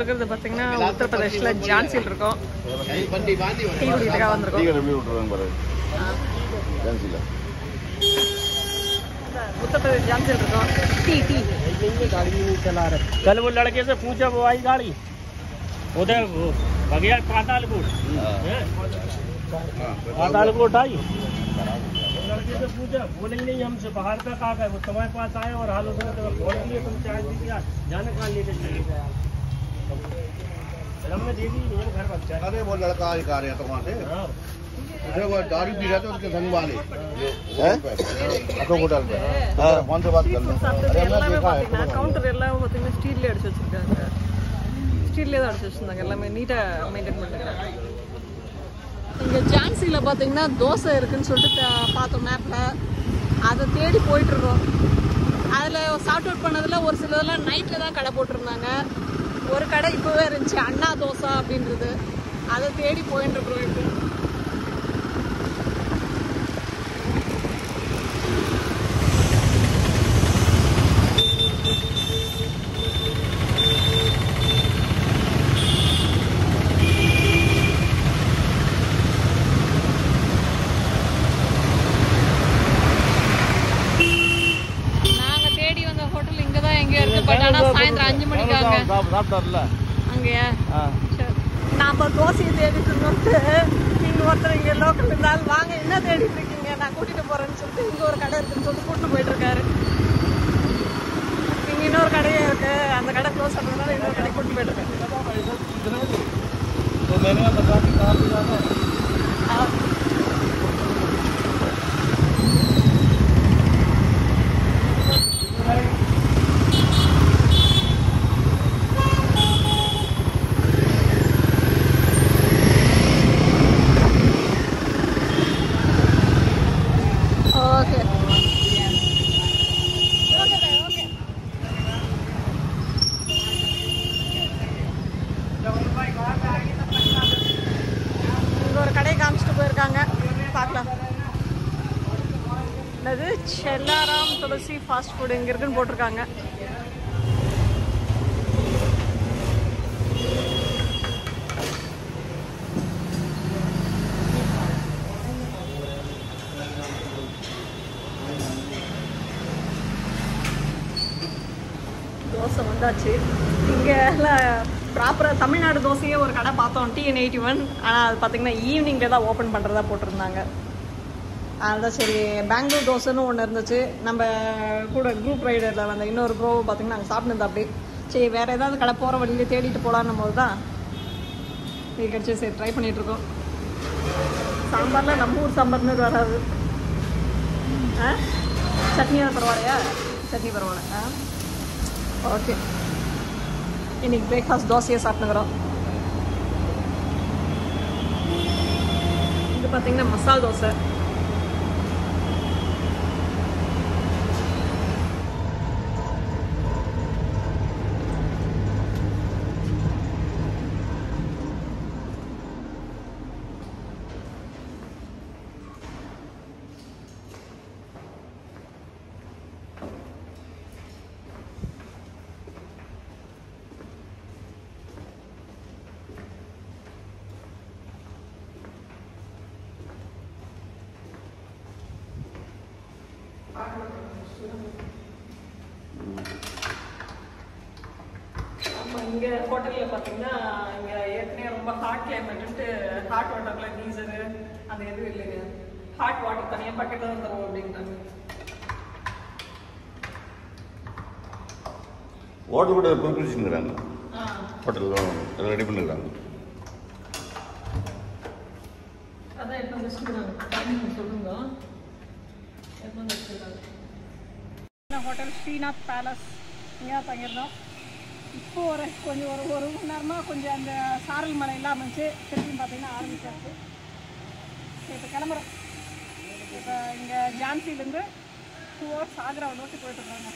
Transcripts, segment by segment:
இருக்கிறது பார்த்தீங்கன்னா உத்தரப்பிரதேஷ்ல ஜான்சியில் இருக்கோம் டீ குடிக்கிறதுக்காக வந்திருக்கோம் டீக்கடை எப்படி விட்டுருவாங்க பாரு ஜான்சியில் உத்தரப்பிரதேஷ் ஜான்சியில் இருக்கோம் டீ டீ कल वो लड़के से पूछा वो आई गाड़ी उधर वो भगैया पातालकोट हैं? पातालकोट आई वो लड़के से पूछा बोले ही नहीं हमसे बाहर तक आ गए वो तुम्हारे पास आए और हाल उसने तुम्हें फोन किए तुम चाय पी दिया जाने कहाँ लेके चले गए फिर हमने दे दी नहीं हम घर बच जाए अरे वो लड़का आज आ रहे तो वहाँ से हाँ उसे वो दारू पी रहे थे उसके संग वाले ऑटो होटल पे फोन से बात कर लो சாப்பிட்டது अरे हमने எல்லாமே देखा है பார்த்தீங்கன்னா கவுண்டர் எல்லாமே பார்த்தீங்கன்னா ஸ்டீல்லே அடிச்சு வச்சிருக்காங்க ஸ்டீல்லே தான் அடிச்சு வச்சிருந்தாங்க எல்லாமே நீட்டாக மெயின்டைன் பண்ணிருக்காங்க இங்கே ஜான்சியில் பார்த்தீங்கன்னா தோசை இருக்குன்னு சொல்லிட்டு தா- பார்த்தோம் மேப்பில் அதை தேடி போயிட்டு இருக்கோம் அதில் சார்ட் அவுட் பண்ணதில் ஒரு சிலதெல்லாம் நைட்டில் தான் கடை போட்டிருந்தாங்க ஒரு கடை இப்போவே இருந்துச்சு அண்ணா தோசை அப்படின்றது அதை தேடி போயிட்டு இருக்கிறோம் இப்போ நாங்க தேடி வந்த ஹோட்டல் இங்க தான் எங்க இருக்கு பட் ஆனா சாயந்தரம் அஞ்சு மணிக்கு அங்க சாப்பிட்டார்ல அங்கயா சரி. நாம தோசையை தேடிட்டு இருந்தோம்ட்டு நீங்க ஒருத்தர் இங்க லோக்கல் இருந்தாலும் வாங்க என்ன தேடிட்டு இருக்கீங்க நான் கூட்டிட்டு போறேன்னு சொல்லிட்டு இங்க ஒரு கடை இருக்குன்னு சொல்லிட்டு கூட்டிட்டு போயிட்டு இருக்காரு இங்க இன்னொரு கடையே இருக்கு அந்த கடை க்ளோஸ் ஆனதுனால இன்னொரு கடை கூட்டிட்டு போயிட்டு இருக்காரு तो मैंने बता दी कहाँ पे जाना है ஆ. ஓகே ஓகே ஓகே இங்க ஒரு கடையை காமிச்சிட்டு போயிருக்காங்க பார்க்கலாம் என்னது செல்லாராம் துளசி ஃபாஸ்ட் ஃபுட் இங்க இருக்குன்னு போட்டிருக்காங்க தோசை வந்தாச்சு இங்கே ப்ராப்பராக தமிழ்நாடு தோசையே ஒரு கடை பார்த்தோம் டிஎன் எயிட்டி ஒன் ஆனால் அது பார்த்தீங்கன்னா ஈவினிங்கில் தான் ஓப்பன் பண்ணுறதா போட்டிருந்தாங்க அதுதான் சரி பெங்களூர் தோசைன்னு ஒன்று இருந்துச்சு நம்ம கூட குரூப் ரைடரில் வந்த இன்னொரு ப்ரோ பார்த்தீங்கன்னா நாங்கள் சாப்பிட்டு அப்படி சரி வேறு ஏதாவது கடை போகிற வழியில தேடிட்டு போகலான்னும் போது தான் இது கிடச்சி சரி ட்ரை பண்ணிகிட்ருக்கோம் சாம்பாரில் நம்ம ஊர் சாம்பார்னு வராது ஆ சட்னியாக பரவாயில்லையா சட்னி பரவாயில்ல ஆ ஓகே இன்னைக்கு பிரேக்ஃபாஸ்ட் தோசையை சாப்பிட்டுக்கிறோம் இது பார்த்தீங்கன்னா மசால் தோசை நம்ம இங்கே ஹோட்டலில் பார்த்தீங்கன்னா இங்கே ஏற்கனவே ரொம்ப ஹாட் கிளைமேட்டு ஹாட் வாட்டரில் கீசரு அந்த எதுவும் இல்லைங்க ஹாட் வாட்டர் தனியாக பக்கத்தில் தான் தருவோம் அப்படின்றாங்க ஹோட்டல் கூட ப்ரிப்பரேஷனுங்கிறாங்க ஆ ஹோட்டலில் எல்லாம் ரெடி பண்ணிக்கிறாங்க அதான் எப்போ வச்சுருக்காங்க டைமிங் சொல்லுங்க எப்போ வச்சுருக்காங்க ஹோட்டல் ஸ்ரீநாத் பேலஸ் இங்கே தான் தங்கியிருந்தோம் இப்போ ஒரு கொஞ்சம் ஒரு ஒரு மணி நேரமாக கொஞ்சம் அந்த சாரல் மலை இல்லாமல் இருந்துச்சு திருப்பியும் பார்த்தீங்கன்னா ஆரம்பிச்சாச்சு இப்போ கிளம்புறோம் இப்போ இங்கே ஜான்சிலேருந்து டூ ஹவர்ஸ் ஆக்ராவை நோக்கி போயிட்டுருக்காங்க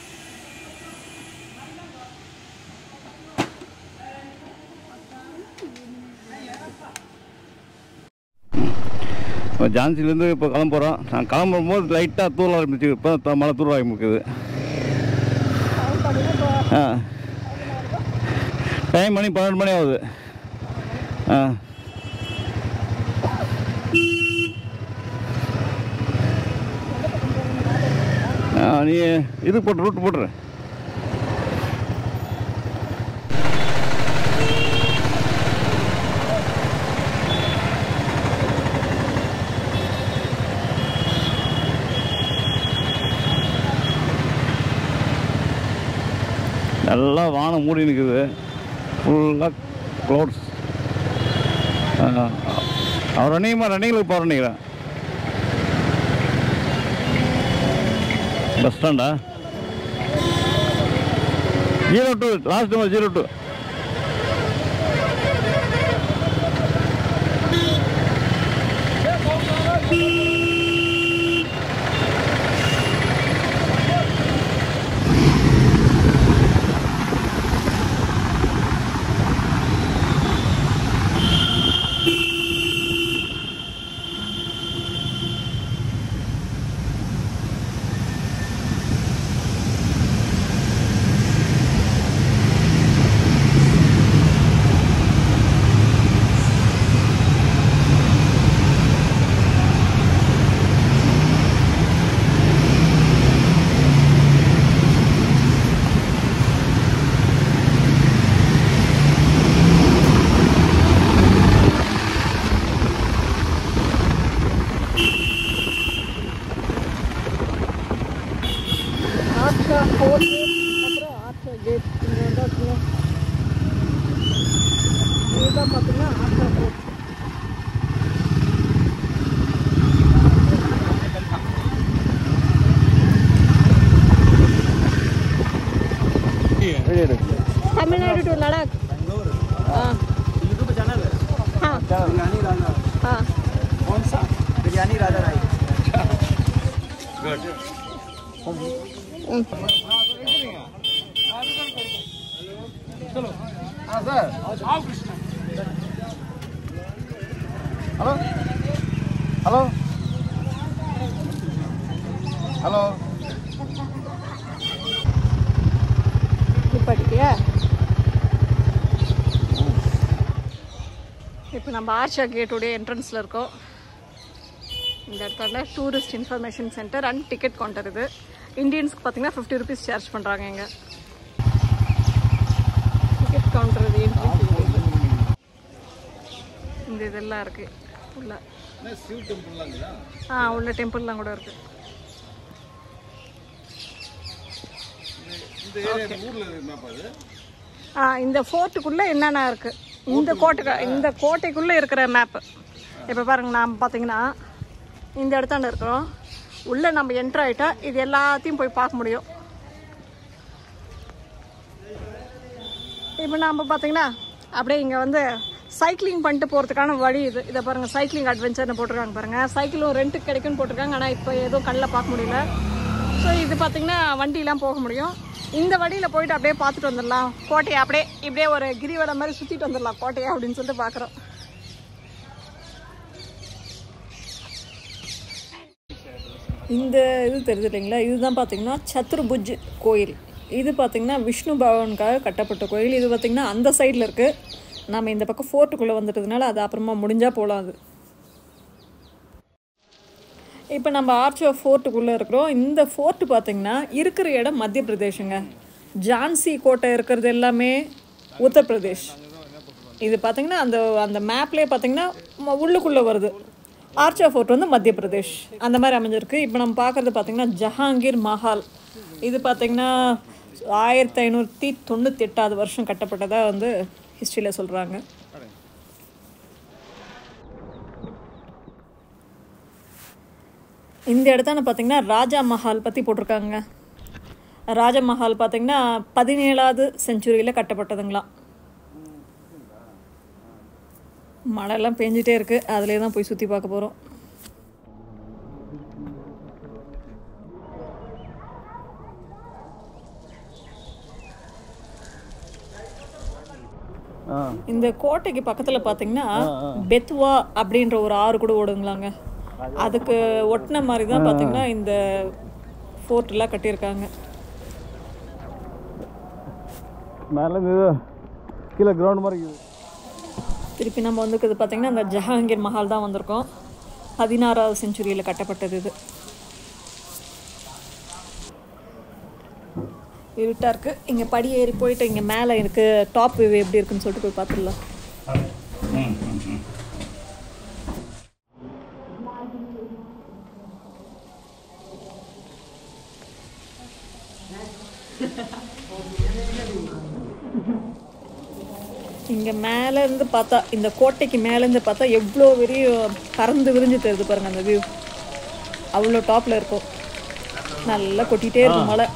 ஜான்சிலேருந்து இப்போ கிளம்புறோம் நான் கிளம்பும்போது லைட்டாக தூரம் ஆரம்பிச்சு இப்போ மழை தூரம் ஆரம்பிக்குது ஆ டைம் மணி பன்னெண்டு மணி ஆகுது ஆ ஆ, நீ இது போட்டு ரூட் போட்டுரு நல்லா வானம் மூடி நிற்குது ஃபுல்லாக க்ளவுட்ஸ் அவர் ரன்னிங்கம்மா ரன்னிங்கில் இப்போ ரன்னிங்கிறேன் பஸ் ஸ்டாண்டா zero two last number zero two Orchha fort அப்புறம் ஆர்ச்சா கேட் இங்கே வந்தாச்சுங்க இதுதான் பார்த்தீங்கன்னா ஆர்ச்சா ஃபோர்ட் तमिलनाडु टू लद्दाख हाँ यूट्यूब चैनल है हाँ बिरयानी राजा हाँ कौन सा बिरयानी राजा राय हाँ सर हेलो हेलो हेलो நிப்பாட்டிட்டியா இப்போ நம்ம ஆர்ச்சா கேட்டுடைய என்ட்ரன்ஸில் இருக்கோம் இந்த இடத்துல tourist information centre and ticket counter இது இந்தியன்ஸ்க்கு பார்த்தீங்கன்னா ஃபிஃப்டி ருபீஸ் சார்ஜ் பண்ணுறாங்க இங்கே டிக்கெட் கவுண்டர் இது entry fee இது. இந்த இதெல்லாம் இருக்குது உள்ள ஆ உள்ள டெம்பிள்லாம் கூட இருக்குது ஆ இந்த ஃபோர்ட்டுக்குள்ளே என்னென்ன இருக்குது இந்த கோட்டை இந்த கோட்டைக்குள்ளே இருக்கிற மேப்பு இப்போ பாருங்க நாம் பார்த்தீங்கன்னா இந்த இடத்தாண்ட இருக்கிறோம் உள்ளே நம்ம என்ட்ரு ஆகிட்டா இது எல்லாத்தையும் போய் பார்க்க முடியும் இப்போ நாம் பார்த்தீங்கன்னா அப்படியே இங்கே வந்து சைக்கிளிங் பண்ணிட்டு போகிறதுக்கான வழி இது இதை பாருங்கள் சைக்கிளிங் அட்வென்ச்சர்னு போட்டிருக்காங்க பாருங்கள் சைக்கிளும் ரெண்ட்டுக்கு கிடைக்கும்னு போட்டிருக்காங்க ஆனால் இப்போ எதுவும் கண்ணில் பார்க்க முடியல ஸோ இது பார்த்தீங்கன்னா வண்டியெலாம் போக முடியும் இந்த வழியில் போயிட்டு அப்படியே பார்த்துட்டு வந்துடலாம் கோட்டையை அப்படியே இப்படியே ஒரு கிரிவலம் மாதிரி சுற்றிட்டு வந்துடலாம் கோட்டையை அப்படின்னு சொல்லிட்டு பார்க்குறோம் இந்த இது தெரியுது இல்லைங்களா இதுதான் பார்த்தீங்கன்னா சத்ருபுஜ் கோயில் இது பார்த்தீங்கன்னா விஷ்ணு பகவானுக்காக கட்டப்பட்ட கோயில் இது பார்த்தீங்கன்னா அந்த சைடில் இருக்குது நம்ம இந்த பக்கம் ஃபோர்ட்டுக்குள்ளே வந்துட்டதுனால அது அப்புறமா முடிஞ்சால் போகலாம் அது இப்போ நம்ம ஆர்ச்சோ ஃபோர்ட்டுக்குள்ளே இருக்கிறோம் இந்த ஃபோர்ட்டு பார்த்தீங்கன்னா இருக்கிற இடம் மத்திய பிரதேஷுங்க ஜான்சி கோட்டை இருக்கிறது எல்லாமே உத்தரப்பிரதேஷ் இது பார்த்தீங்கன்னா அந்த அந்த மேப்லேயே பார்த்தீங்கன்னா ம- உள்ளுக்குள்ளே வருது ஆர்ச்சா ஃபோர்ட் வந்து மத்திய பிரதேஷ் அந்த மாதிரி அமைஞ்சிருக்கு இப்போ நம்ம பார்க்குறது பார்த்தீங்கன்னா ஜஹாங்கீர் மஹால் இது பார்த்தீங்கன்னா ஆயிரத்தி ஐநூற்றி தொண்ணூற்றி எட்டாவது வருஷம் கட்டப்பட்டதாக வந்து ஹிஸ்ட்ரியில் சொல்கிறாங்க இந்த இடத்தான பார்த்தீங்கன்னா ராஜா மஹால் பற்றி போட்டிருக்காங்க ராஜா மஹால் பார்த்தீங்கன்னா பதினேழாவது செஞ்சுரியில் கட்டப்பட்டதுங்களாம் மழைலாம் பெஞ்சிட்டே இருக்கு அதிலே தான் போய் சுற்றி பார்க்க போகிறோம் ஆ இந்த கோட்டைக்கு பக்கத்தில் பார்த்தீங்கன்னா பெத்வா அப்படின்ற ஒரு ஆறு கூட ஓடுங்களாங்க அதுக்கு ஒட்டின மாதிரி தான் பார்த்தீங்கன்னா இந்த ஃபோர்ட்லாம் கட்டியிருக்காங்க மேலே இது கீழே கிரவுண்ட் மாதிரி இருக்குது திருப்பி நம்ம வந்துருக்குது பார்த்தீங்கன்னா அந்த ஜஹாங்கீர் மஹால் தான் வந்திருக்கோம் பதினாறாவது செஞ்சுரியில் கட்டப்பட்டது இது இருட்டாக இருக்குது இங்கே படி ஏறி போயிட்டு இங்கே மேலே இருக்குது டாப் வியூ எப்படி இருக்குன்னு சொல்லிட்டு போய் பார்த்துடலாம் இங்கே மேலேருந்து பார்த்தா இந்த கோட்டைக்கு மேலேருந்து பார்த்தா எவ்வளோ பெரிய பறந்து விரிஞ்சு தெரியுது பாருங்க அந்த வியூ அவ்வளோ டாப்பில் இருக்கும் நல்லா கொட்டிகிட்டே இருக்கும் மழை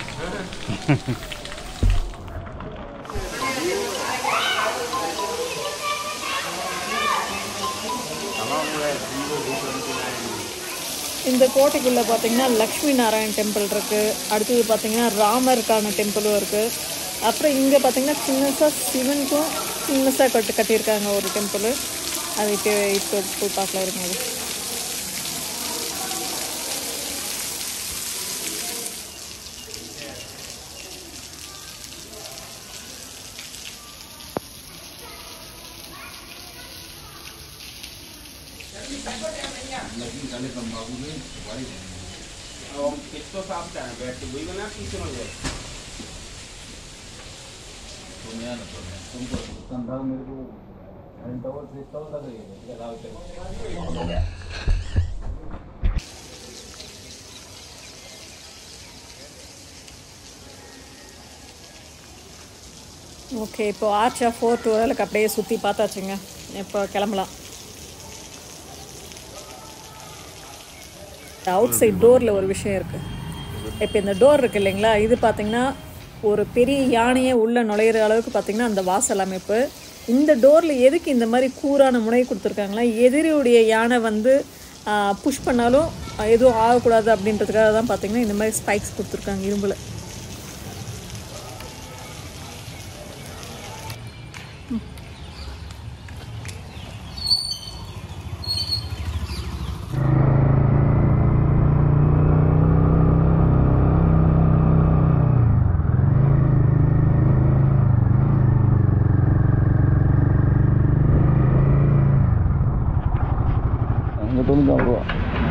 இந்த கோட்டைக்குள்ளே பார்த்தீங்கன்னா லக்ஷ்மி நாராயண் டெம்பிள் இருக்குது அடுத்தது பார்த்தீங்கன்னா ராமருக்கான டெம்பிளும் இருக்குது அப்புறம் இங்கே பார்த்தீங்கன்னா சின்னசாக சிவனுக்கும் சின்னசாக கட்டு கட்டியிருக்காங்க ஒரு டெம்பிள் அது இப்போ இப்போ போய் பார்க்கலாம் இருங்க அது ஓகே இப்போ ஆர்ச்சா ஃபோர் டூரலுக்கு அப்படியே சுற்றி பார்த்தாச்சுங்க இப்போ கிளம்பலாம் அவுட் சைட் டோரில் ஒரு விஷயம் இருக்குது இப்போ இந்த டோர் இருக்கு இல்லைங்களா இது பார்த்தீங்கன்னா ஒரு பெரிய யானையே உள்ளே நுழையிற அளவுக்கு பார்த்தீங்கன்னா அந்த வாசல் அமைப்பு இந்த டோரில் எதுக்கு இந்த மாதிரி கூரான முனை கொடுத்துருக்காங்களா எதிரியுடைய யானை வந்து புஷ் பண்ணாலும் ஆஹ், எதுவும் ஆகக்கூடாது அப்படின்றதுக்காக தான் பார்த்தீங்கன்னா இந்த மாதிரி ஸ்பைக்ஸ் கொடுத்துருக்காங்க இரும்பில் அங்கே தொண்ணூற்றி ரூபா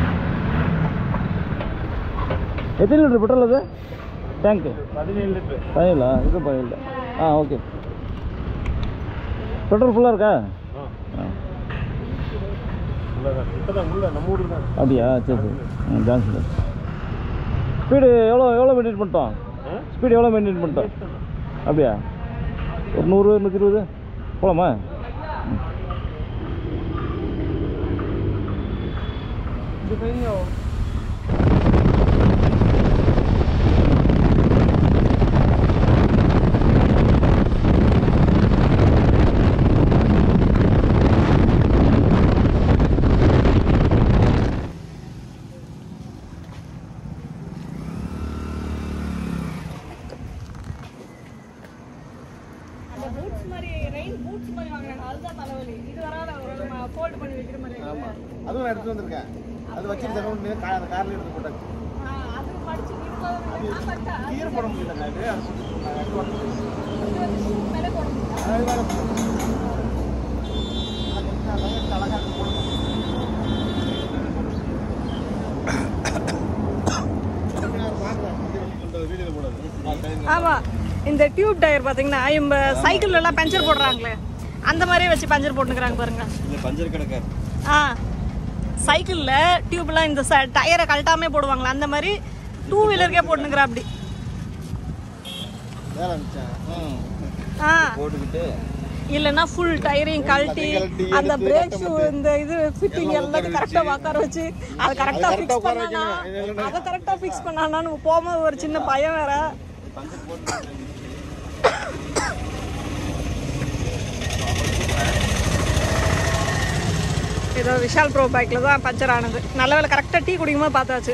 எத்தனை லிட்டர் பெட்ரோல் அது டேங்க்கு பதினேழு லிட்டர் பதினேழா இது பதினேழு ஆ ஓகே பெட்ரோல் ஃபுல்லாக இருக்கா ஆ இப்பதான் உள்ள நம்ம ஊருக்கு தான் அப்படியா சரி சரி ம் ஜான்சன் ஸ்பீடு எவ்வளோ எவ்வளோ மெயின்டைன் பண்ணிட்டோம் ஸ்பீடு எவ்வளோ மெயின்டைன் பண்ணிட்டோம் அப்படியா ஒரு நூறு நூற்றி இருபது போகலாமா அந்த பூட்ஸ் மாதிரி ரெயின் பூட்ஸ் மாதிரி வாங்குறாங்க அதுதான் தலைவலி இது வராத ஃபோல்ட் பண்ணி வைக்கிற மாதிரி அதுவும் நான் எடுத்து வந்திருக்கேன் அது வச்சுட்டு செலவு அந்த கார்ல எடுத்து போட்டாச்சு அது படிச்சு வீட்டுல ஈர போட முடியல இது அது போட்டு நான் எடுத்து வந்தேன். மேலே போட முடியும் அது வேற போட்டு. அது கொஞ்சம் அழகா- அழகா இருக்கு போடணும். நான் பார்க்கிறேன். இந்த வீடியோல போடாது. ஆமா இந்த டியூப் டயர் பாத்தீங்கன்னா இம்ப சைக்கிள்ல எல்லாம் பஞ்சர் போடுறாங்களே அந்த மாதிரியே வச்சு பஞ்சர் போட்டுக்கிறாங்க பாருங்க இந்த பஞ்சர் கிடக்கார் ஆ சைக்கிள்ல டியூப்லாம் இந்த டயரை கழட்டாமே போடுவாங்களே அந்த மாதிரி டூ வீலருக்கே போட்டுக்கிறா அப்படி வேலை மிச்சம். ம். ஆ போட்டுக்கிட்டு இல்லைன்னா ஃபுல் டயரையும் கழட்டி கழட்டி அந்த எடுத்து பிரேக் கட்ட ஷூ மாட்டேன். இந்த இது ஃபிட்டிங் எல்லாத்தையும் கரெக்டாக உட்கார வச்சு அதை கரெக்டாக correct ஆ ஃபிக்ஸ் உட்கார பண்ணானா வைக்கணும். இல்லைன்னா- அதை கரெக்டாக ஃபிக்ஸ் பண்ணானான்னு போகும்போது ஒரு சின்ன பயம் வேற ஏதோ விஷால் ப்ரோ பைக்கில் தான் பஞ்சர் ஆனது நல்ல வேலை கரெக்டாக டீ குடிக்கும்போது பார்த்தாச்சு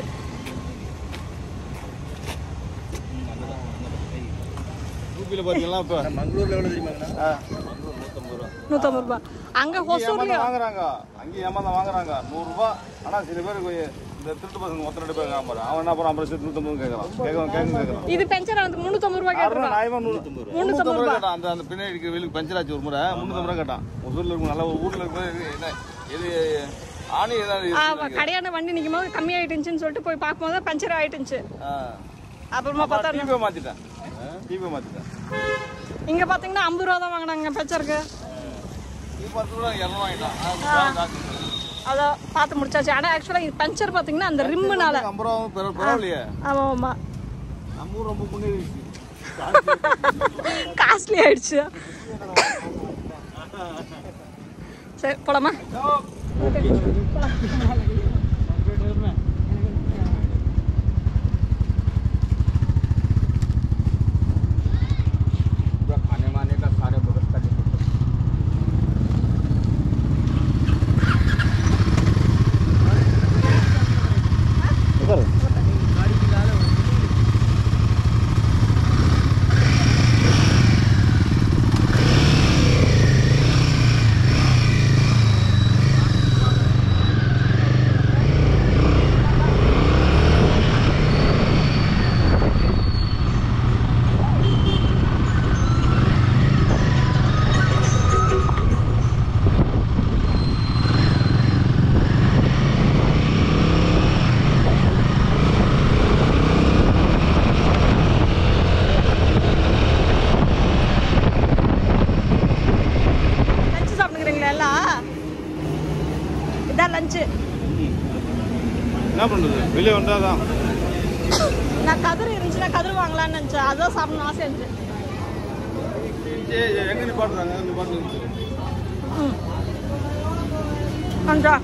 ஊப்பியில பாத்தீங்களா இப்ப மங்களூர்ல எவ்வளவு தெரியுமாங்கண்ணா நூற்றம்பது ரூபா அங்கே இங்க ஏமாந்து ஹொசூர்லேயும் வாங்குறாங்க அங்கேயும் ஏமாந்து வாங்குறாங்க நூறு ரூபாய் ஆனா சில பேருக்கு இந்த திருட்டு பசங்க மொத்தம் ரெண்டு பேர் காமரா அவன் என்ன அப்புறம் ஐம்பது சேர்த்து நூற்றம்பது கேட்கறான் கேட்கலாம் கேட்க கேட்கறான் இது பென்ஷன் வந்து முந்நூற்றம்பது ரூபாய் அறுநூறு கேட்டுருக்கான் நியாயமா நூறு முந்நூற்றம்பது ரூபா கேட்டான் அந்த அந்த பின்னாடி இருக்கிற வீலுக்கு பஞ்சர் ஆச்சு ஒரு முறை முந்நூற்றம்பது ரூபா கேட்டான் ஒசூரில் இருக்கும் நல்ல ஒரு ஊரில் இருக்கும் இது என்ன இது ஆணி ஏதாவது ஆ, இருக்குன்னு கடையான வண்டி நிற்கும் போது கம்மியாயிட்டுச்சுன்னு சொல்லிட்டு போய் பார்க்கும்போது பஞ்சர் ஆயிட்டுச்சு ஆ. அப்புறமா பார்த்தா டிவியை மாத்திட்டேன் டிவியை மாத்திட்டேன் இங்க பாத்தீங்கன்னா ஐம்பது ரூபா தான் வாங்கினாங்க பெச்சருக்கு இது பத்து ரூபா இரநூறு வாங்கிட்டான் அது காசு இல்லை. அதை பார்த்து முடிச்சாச்சு ஆனா ஆக்சுவலா இது பஞ்சர் பாத்தீங்கன்னா அந்த ரிம்முனால ஐம்பது ரூபா பரவ- பரவாயில்லையே ஆமா ஆமா நம்ம ஊர் ரொம்ப முன்னேறிடுச்சு காஸ்ட்லி ஆயிடுச்சு சரி போலாமா पूरा खाने वाने का सारे व्यवस्था देखो உட்காரு. லஞ்சு சாப்பிட்டுக்கிறீங்களா எல்லாம் இதான் லஞ்சு என்ன பண்றது வெளியே வந்தாதான் நான் கதிர் இருந்துச்சுன்னா கதிர் வாங்கலாம்னு நினைச்சேன் அதான் சாப்பிடணும் ஆசை இருந்துச்சு எங்க நிப்பாட்டுறாங்க நிப்பாட்டு ம் அஞ்சா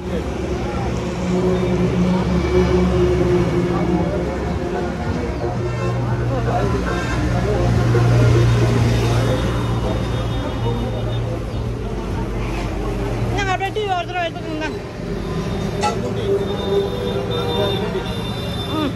என்ன அப்படியே டீ ஒரு தடவை எடுத்துக்கோங்க ம்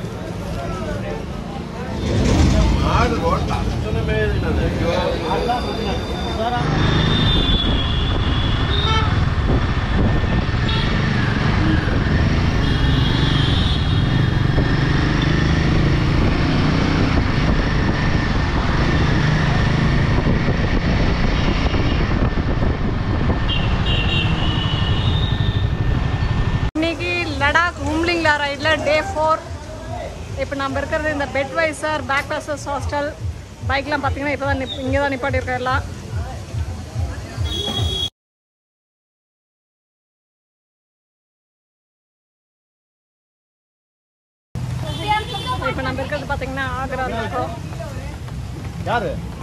இன்னைக்கு லடாக் ஹூம்லிங்லா ரைடில் டே ஃபோர் இப்போ நம்ம இருக்கிறது இந்த பெட் வைசர் பேக் பாசஸ் ஹாஸ்டல் பைக்லாம் பார்த்தீங்கன்னா இப்போ தான் நிப் இங்கே தான் நிப்பாட்டியிருக்கோம் எல்லாம் இப்போ நம்ம இருக்கிறது பார்த்தீங்கன்னா ஆக்ரா இருக்கோம் யாரு